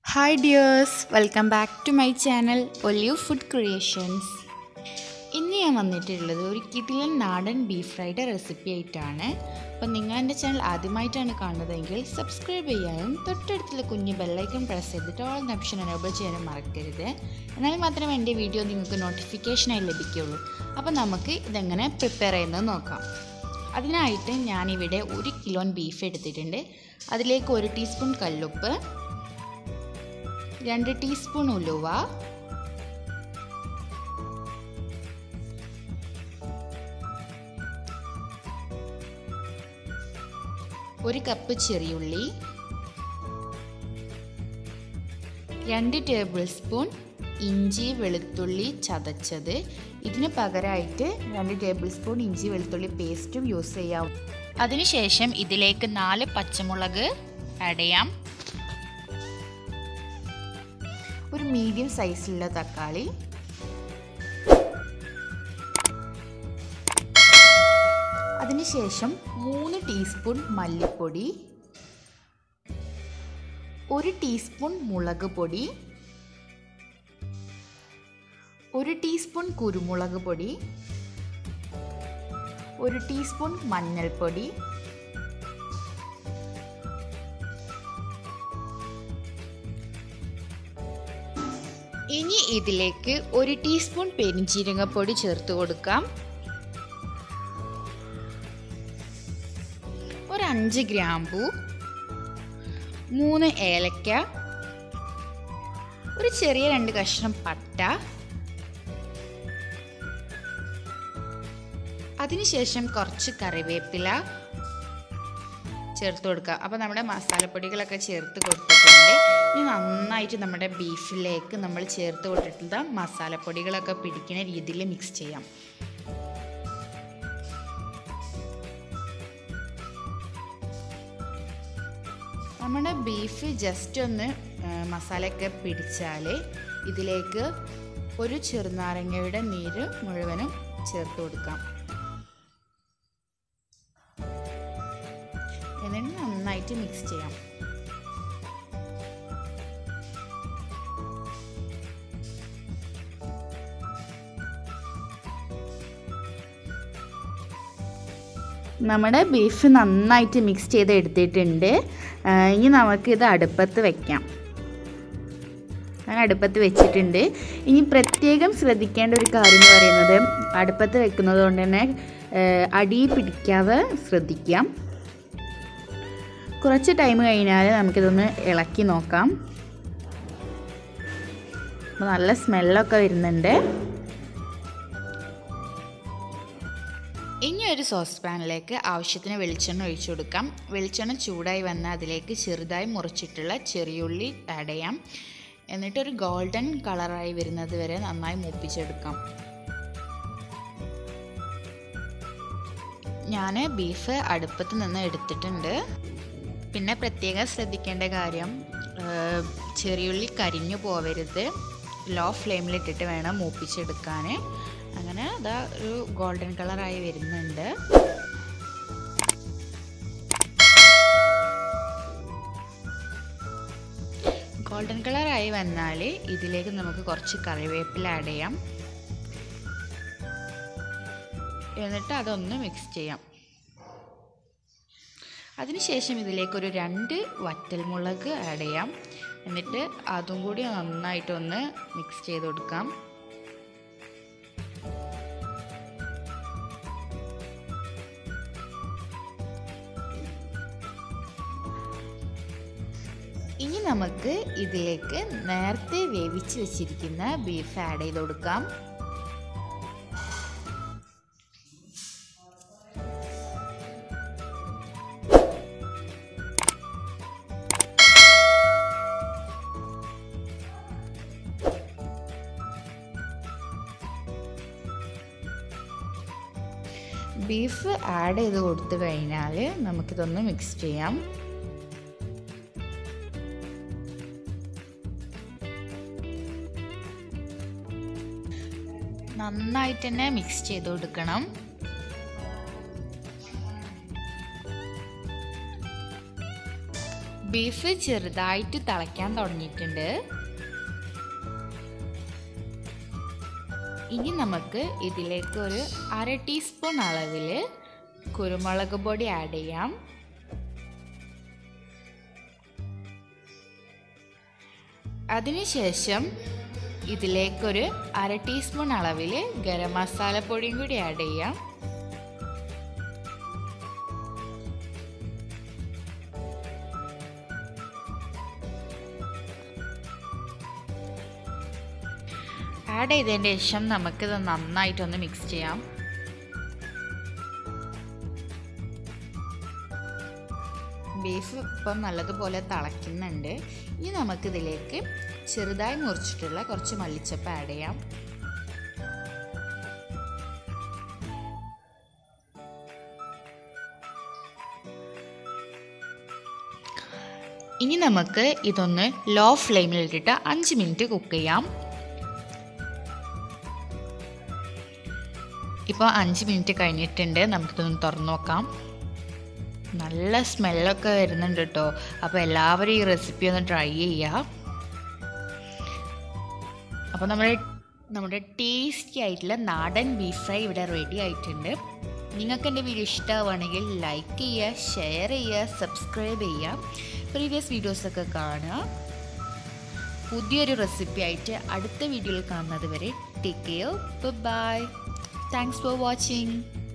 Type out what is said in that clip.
hi dears welcome back to my channel olive food creations ഇന്ന് ഞാൻ വന്നിട്ടുള്ളത് ഒരു കിടിലൻ നാടൻ ബീഫ് ഫ്രൈഡ് റെസിപ്പി ആയിട്ടാണ് അപ്പം നിങ്ങൾ എൻ്റെ ചാനൽ ആദ്യമായിട്ടാണ് കാണുന്നതെങ്കിൽ സബ്സ്ക്രൈബ് ചെയ്യാനും തൊട്ടടുത്തുള്ള കുഞ്ഞ് ബെല്ലൈക്കൺ പ്രസ് ചെയ്തിട്ട് ഓൾ ഓപ്ഷൻ എനേബിൾ ചെയ്യാനും മറക്കരുത് എന്നാൽ മാത്രമേ എൻ്റെ വീഡിയോ നിങ്ങൾക്ക് നോട്ടിഫിക്കേഷനായി ലഭിക്കുകയുള്ളൂ അപ്പോൾ നമുക്ക് ഇതെങ്ങനെ പ്രിപ്പയർ ചെയ്യുന്നത് നോക്കാം അതിനായിട്ട് ഞാനിവിടെ ഒരു കിലോൻ ബീഫ് എടുത്തിട്ടുണ്ട് അതിലേക്ക് ഒരു ടീസ്പൂൺ കല്ലുപ്പ് രണ്ട് ടീസ്പൂൺ ഉലുവ ഒരു കപ്പ് ചെറിയുള്ളി രണ്ട് ടേബിൾ സ്പൂൺ ഇഞ്ചി വെളുത്തുള്ളി ചതച്ചത് ഇതിന് പകരമായിട്ട് രണ്ട് ടേബിൾ സ്പൂൺ ഇഞ്ചി വെളുത്തുള്ളി പേസ്റ്റും യൂസ് ചെയ്യാം അതിനുശേഷം ഇതിലേക്ക് നാല് പച്ചമുളക് ആഡ് ചെയ്യാം ഒരു മീഡിയം സൈസിലുള്ള തക്കാളി അതിനുശേഷം മൂന്ന് ടീസ്പൂൺ മല്ലിപ്പൊടി ഒരു ടീസ്പൂൺ മുളക് പൊടി ഒരു ടീസ്പൂൺ കുരുമുളക് പൊടി ഒരു ടീസ്പൂൺ മഞ്ഞൾപ്പൊടി ഇനി ഇതിലേക്ക് ഒരു ടീസ്പൂൺ പെരിഞ്ചീരകപ്പൊടി ചേർത്ത് കൊടുക്കാം ഒരു അഞ്ച് ഗ്രാമ്പു മൂന്ന് ഏലക്ക ഒരു ചെറിയ രണ്ട് കഷ്ണം പട്ട അതിനുശേഷം കുറച്ച് കറിവേപ്പില ചേർത്ത് കൊടുക്കുക അപ്പോൾ നമ്മുടെ മസാലപ്പൊടികളൊക്കെ ചേർത്ത് കൊടുത്തിട്ടുണ്ട് ഇനി നന്നായിട്ട് നമ്മുടെ ബീഫിലേക്ക് നമ്മൾ ചേർത്ത് കൊടുത്തിട്ടുള്ള മസാലപ്പൊടികളൊക്കെ പിടിക്കുന്ന രീതിയിൽ മിക്സ് ചെയ്യാം നമ്മുടെ ബീഫ് ജസ്റ്റ് ഒന്ന് മസാലയൊക്കെ പിടിച്ചാൽ ഇതിലേക്ക് ഒരു ചെറുനാരങ്ങയുടെ നീര് മുഴുവനും ചേർത്ത് കൊടുക്കാം എന്നിട്ട് നന്നായിട്ട് മിക്സ് ചെയ്യാം നമ്മുടെ ബീഫ് നന്നായിട്ട് മിക്സ് ചെയ്ത് എടുത്തിട്ടുണ്ട് ഇനി നമുക്കിത് അടുപ്പത്ത് വെക്കാം ഞാൻ അടുപ്പത്ത് വെച്ചിട്ടുണ്ട് ഇനി പ്രത്യേകം ശ്രദ്ധിക്കേണ്ട ഒരു കാര്യം എന്ന് പറയുന്നത് അടുപ്പത്ത് വെക്കുന്നത് കൊണ്ട് തന്നെ അടി പിടിക്കാതെ ശ്രദ്ധിക്കാം കുറച്ച് ടൈം കഴിഞ്ഞാൽ നമുക്കിതൊന്ന് ഇളക്കി നോക്കാം അപ്പോൾ നല്ല സ്മെല്ലൊക്കെ വരുന്നുണ്ട് ഇനി ഒരു സോസ് പാനിലേക്ക് ആവശ്യത്തിന് വെളിച്ചെണ്ണ ഒഴിച്ചു കൊടുക്കാം വെളിച്ചെണ്ണ ചൂടായി വന്നാൽ അതിലേക്ക് ചെറുതായി മുറിച്ചിട്ടുള്ള ചെറിയുള്ളി ആഡ് ചെയ്യാം എന്നിട്ടൊരു ഗോൾഡൻ കളറായി വരുന്നത് വരെ നന്നായി മൂപ്പിച്ചെടുക്കാം ഞാൻ ബീഫ് അടുപ്പത്ത് നിന്ന് എടുത്തിട്ടുണ്ട് പിന്നെ പ്രത്യേകം ശ്രദ്ധിക്കേണ്ട കാര്യം ചെറിയുള്ളി കരിഞ്ഞു പോവരുത് ലോ ഫ്ലെയിമിലിട്ടിട്ട് വേണം മൂപ്പിച്ചെടുക്കാൻ അങ്ങനെ അതാ ഒരു ഗോൾഡൻ കളറായി വരുന്നുണ്ട് ഗോൾഡൻ കളറായി വന്നാൽ ഇതിലേക്ക് നമുക്ക് കുറച്ച് കറിവേപ്പില ആഡ് ചെയ്യാം എന്നിട്ട് അതൊന്ന് മിക്സ് ചെയ്യാം അതിനുശേഷം ഇതിലേക്കൊരു രണ്ട് വറ്റൽമുളക് ആഡ് ചെയ്യാം എന്നിട്ട് അതും കൂടി നന്നായിട്ടൊന്ന് മിക്സ് ചെയ്ത് കൊടുക്കാം ഇനി നമുക്ക് ഇതിലേക്ക് നേരത്തെ വേവിച്ച് വെച്ചിരിക്കുന്ന ബീഫ് ആഡ് ചെയ്ത് കൊടുക്കാം ബീഫ് ആഡ് ചെയ്ത് കൊടുത്തു കഴിഞ്ഞാൽ നമുക്കിതൊന്ന് മിക്സ് ചെയ്യാം നന്നായിട്ട് തന്നെ മിക്സ് ചെയ്ത് കൊടുക്കണം ബീഫ് ചെറുതായിട്ട് തിളയ്ക്കാൻ തുടങ്ങിയിട്ടുണ്ട് ഇനി നമുക്ക് ഇതിലേക്ക് ഒരു അര ടീസ്പൂൺ അളവിൽ കുരുമുളക് പൊടി ആഡ് ചെയ്യാം അതിനുശേഷം ഇതിലേക്കൊരു അര ടീസ്പൂൺ അളവിൽ ഗരം മസാലപ്പൊടിയും കൂടി ആഡ് ചെയ്യാം ആഡ് ചെയ്തതിന് ശേഷം നമുക്കിത് നന്നായിട്ടൊന്ന് മിക്സ് ചെയ്യാം ബീഫ് ഇപ്പം നല്ലതുപോലെ തിളയ്ക്കുന്നുണ്ട് ഇനി നമുക്കിതിലേക്ക് ചെറുതായി മുറിച്ചിട്ടുള്ള കുറച്ച് മല്ലിച്ചപ്പ് ആഡ് ചെയ്യാം ഇനി നമുക്ക് ഇതൊന്ന് ലോ ഫ്ലെയിമിൽ ഇട്ടിട്ട് അഞ്ച് മിനിറ്റ് കുക്ക് ചെയ്യാം ഇപ്പോൾ അഞ്ച് മിനിറ്റ് കഴിഞ്ഞിട്ടുണ്ട് നമുക്കിതൊന്ന് തുറന്നു നോക്കാം നല്ല സ്മെല്ലൊക്കെ വരുന്നുണ്ട് കേട്ടോ അപ്പോൾ എല്ലാവരും ഈ റെസിപ്പി ഒന്ന് ട്രൈ ചെയ്യുക അപ്പോൾ നമ്മുടെ നമ്മുടെ ടേസ്റ്റി ആയിട്ടുള്ള നാടൻ ബീഫ് ഫ്രൈ ഇവിടെ റെഡി ആയിട്ടുണ്ട് നിങ്ങൾക്ക് എൻ്റെ വീഡിയോ ഇഷ്ടമാവുകയാണെങ്കിൽ ലൈക്ക് ചെയ്യുക ഷെയർ ചെയ്യുക സബ്സ്ക്രൈബ് ചെയ്യുക പ്രീവിയസ് വീഡിയോസൊക്കെ കാണുക പുതിയൊരു റെസിപ്പി ആയിട്ട് അടുത്ത വീഡിയോയിൽ കാണുന്നത് വരെ take care bye thanks for watching